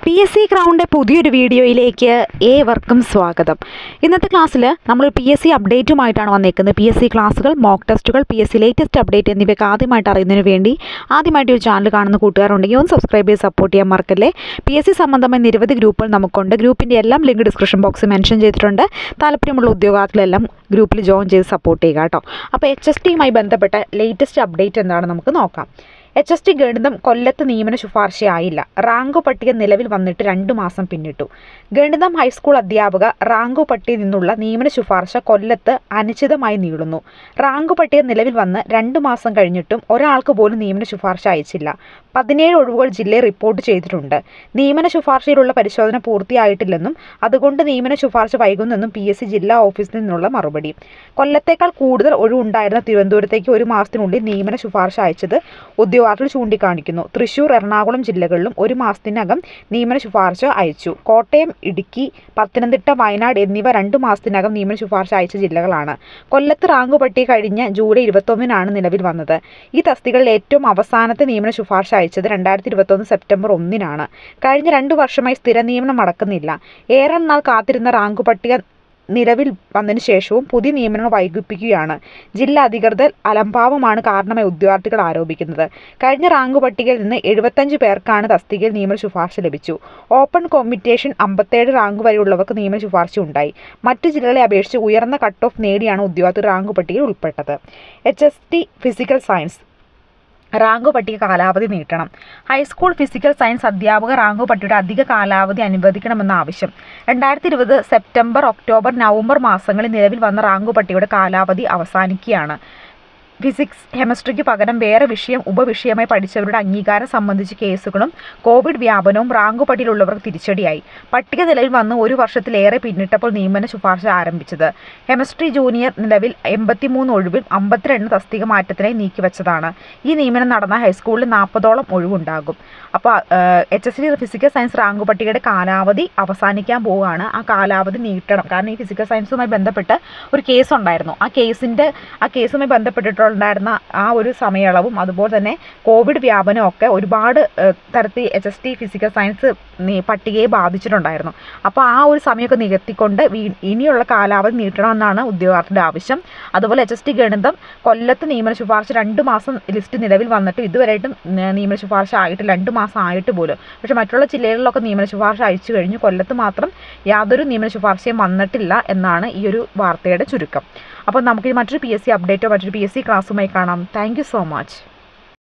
P S C ക്രൗണിൻ്റെ പുതിയൊരു വീഡിയോയിലേക്ക് ഏവർക്കും സ്വാഗതം ഇന്നത്തെ ക്ലാസ്സിൽ നമ്മൾ പി എസ് സി അപ്ഡേറ്റുമായിട്ടാണ് വന്നേക്കുന്നത് പി എസ് സി ക്ലാസ്സുകൾ മോക്ക് ടെസ്റ്റുകൾ P S C latest update എന്നിവയൊക്കെ ആദ്യമായിട്ട് അറിയുന്നതിന് വേണ്ടി ആദ്യമായിട്ട് ഒരു ചാനൽ കാണുന്ന കൂട്ടുകാരുണ്ടെങ്കിൽ ഒന്ന് സബ്സ്ക്രൈബ് ചെയ്ത് സപ്പോർട്ട് ചെയ്യാൻ മറക്കല്ലേ പി എസ് സി സംബന്ധമായ നിരവധി ഗ്രൂപ്പുകൾ നമുക്കുണ്ട് ഗ്രൂപ്പിൻ്റെ എല്ലാം ലിങ്ക് ഡിസ്ക്രിപ്ഷൻ ബോക്സിൽ മെൻഷൻ ചെയ്തിട്ടുണ്ട് താല്പര്യമുള്ള ഉദ്യോഗാർത്ഥികളെല്ലാം ഗ്രൂപ്പിൽ ജോയിൻ ചെയ്ത് സപ്പോർട്ട് ചെയ്യുക കേട്ടോ അപ്പോൾ എച്ച് എസ് ടിയുമായി ബന്ധപ്പെട്ട ലേറ്റസ്റ്റ് അപ്ഡേറ്റ് എന്താണ് നമുക്ക് നോക്കാം എച്ച് എസ് ടി ഗണിതം കൊല്ലത്ത് നിയമന ശുപാർശയായില്ല റാങ്ക് പട്ടിക നിലവിൽ വന്നിട്ട് രണ്ട് മാസം പിന്നിട്ടു ഗണിതം ഹൈസ്കൂൾ അധ്യാപക റാങ്ക് പട്ടികയിൽ നിന്നുള്ള നിയമന ശുപാർശ കൊല്ലത്ത് അനിശ്ചിതമായി നീളുന്നു റാങ്ക് പട്ടിക നിലവിൽ വന്ന് രണ്ട് മാസം കഴിഞ്ഞിട്ടും ഒരാൾക്ക് പോലും നിയമന ശുപാർശ അയച്ചില്ല പതിനേഴ് ഒഴിവുകൾ ജില്ലയിൽ റിപ്പോർട്ട് ചെയ്തിട്ടുണ്ട് നിയമന ശുപാർശയിലുള്ള പരിശോധന പൂർത്തിയായിട്ടില്ലെന്നും അതുകൊണ്ട് നിയമന ശുപാർശ വൈകുന്നെന്നും പി എസ് സി ജില്ലാ ഓഫീസിൽ നിന്നുള്ള മറുപടി കൊല്ലത്തേക്കാൾ കൂടുതൽ ഒഴിവുണ്ടായിരുന്ന തിരുവനന്തപുരത്തേക്ക് ഒരു മാസത്തിനുള്ളിൽ നിയമന ശുപാർശ അയച്ചത് ഉദ്യോഗാർത്ഥികൾ ചൂണ്ടിക്കാണിക്കുന്നു തൃശൂർ എറണാകുളം ജില്ലകളിലും ഒരു മാസത്തിനകം നിയമന ശുപാർശ അയച്ചു കോട്ടയം ഇടുക്കി പത്തനംതിട്ട വയനാട് എന്നിവ രണ്ട് മാസത്തിനകം നിയമന ശുപാർശ അയച്ച ജില്ലകളാണ് കൊല്ലത്ത് റാങ്ക് പട്ടിക കഴിഞ്ഞ ജൂലൈ ഇരുപത്തൊന്നിനാണ് നിലവിൽ വന്നത് ഈ തസ്തികകളിൽ ഏറ്റവും അവസാനത്തെ നിയമന ശുപാർശ അയച്ചത് രണ്ടായിരത്തി ഇരുപത്തൊന്ന് സെപ്റ്റംബർ ഒന്നിനാണ് കഴിഞ്ഞ രണ്ടു വർഷമായി സ്ഥിര നിയമനം നടക്കുന്നില്ല ഏറെ നാൾ കാത്തിരുന്ന റാങ്ക് പട്ടിക നിലവിൽ വന്നതിന് ശേഷവും പുതിയ നിയമനങ്ങൾ വൈകിപ്പിക്കുകയാണ് ജില്ലാ അധികൃതർ അലംഭാവമാണ് കാരണമായി ഉദ്യോഗാർത്ഥികൾ ആരോപിക്കുന്നത് കഴിഞ്ഞ റാങ്ക് പട്ടികയിൽ നിന്ന് എഴുപത്തഞ്ച് പേർക്കാണ് തസ്തികയിൽ നിയമന ശുപാർശ ലഭിച്ചു ഓപ്പൺ കോമ്പറ്റീഷൻ അമ്പത്തേഴ് റാങ്ക് വരെയുള്ളവർക്ക് നിയമന ശുപാർശ ഉണ്ടായി മറ്റു ജില്ലകളെ അപേക്ഷിച്ച് ഉയർന്ന കട്ട് ഓഫ് നേടിയാണ് ഉദ്യോഗാർത്ഥി റാങ്ക് പട്ടികയിൽ ഉൾപ്പെട്ടത് H S T physical science rank പട്ടിക കാലാവധി നീട്ടണം ഹൈസ്കൂൾ ഫിസിക്കൽ സയൻസ് അധ്യാപക റാങ്ക് പട്ടികയുടെ അധിക കാലാവധി അനുവദിക്കണമെന്ന ആവശ്യം രണ്ടായിരത്തി ഇരുപത് സെപ്റ്റംബർ ഒക്ടോബർ നവംബർ മാസങ്ങളിൽ നിലവിൽ വന്ന റാങ്ക് പട്ടികയുടെ കാലാവധി അവസാനിക്കുകയാണ് ഫിസിക്സ് കെമിസ്ട്രിക്ക് പകരം വേറെ വിഷയം ഉപവിഷയമായി പഠിച്ചവരുടെ അംഗീകാരം സംബന്ധിച്ച് കേസുകളും കോവിഡ് വ്യാപനവും റാങ്ക് പട്ടികയിലുള്ളവർക്ക് തിരിച്ചടിയായി പട്ടിക നിലവിൽ വന്ന് ഒരു വർഷത്തിലേറെ പിന്നിട്ടപ്പോൾ നിയമന ശുപാർശ ആരംഭിച്ചത് കെമിസ്ട്രി ജൂനിയർ നിലവിൽ എൺപത്തിമൂന്ന് ഒഴിവിൽ അമ്പത്തിരണ്ട് തസ്തിക മാറ്റത്തിനായി നീക്കിവെച്ചതാണ് ഈ നിയമനം നടന്ന ഹൈസ്കൂളിൽ നാൽപ്പതോളം ഒഴിവുണ്ടാകും അപ്പോൾ H S C physical science rank പട്ടികയുടെ കാലാവധി അവസാനിക്കാൻ പോവുകയാണ് ആ കാലാവധി നീട്ടണം കാരണം ഈ ഫിസിക്കൽ സയൻസുമായി ബന്ധപ്പെട്ട് ഒരു കേസ് ഉണ്ടായിരുന്നു ആ കേസിൻ്റെ ആ കേസുമായി ബന്ധപ്പെട്ടിട്ടുണ്ടായിരുന്ന ആ ഒരു സമയളവും അതുപോലെ തന്നെ കോവിഡ് വ്യാപനവും ഒക്കെ ഒരുപാട് തരത്തിൽ H S T physical science പട്ടികയെ ബാധിച്ചിട്ടുണ്ടായിരുന്നു അപ്പോൾ ആ ഒരു സമയമൊക്കെ നികത്തിക്കൊണ്ട് വീ ഇനിയുള്ള കാലാവധി നീട്ടണമെന്നാണ് ഉദ്യോഗാർത്ഥിയുടെ ആവശ്യം അതുപോലെ എച്ച് എസ് ടി ഗണിതം കൊല്ലത്ത് നിയമന ശുപാർശ രണ്ട് മാസം ലിസ്റ്റ് നിലവിൽ വന്നിട്ട് ഇതുവരെയായിട്ടും നിയമന ശുപാർശ ആയിട്ട് രണ്ട് മാസം ആയിട്ട് പോലും പക്ഷേ മറ്റുള്ള ജില്ലകളിലൊക്കെ നിയമന ശുപാർശ അയച്ചു കഴിഞ്ഞു കൊല്ലത്ത് മാത്രം യാതൊരു നിയമന ശുപാർശയും വന്നിട്ടില്ല എന്നാണ് ഈ ഒരു വാർത്തയുടെ ചുരുക്കം അപ്പോൾ നമുക്ക് മറ്റൊരു പി എസ് സി അപ്ഡേറ്റോ മറ്റൊരു പി എസ് സി ക്ലാസ്സുമായി കാണാം താങ്ക് സോ മച്ച്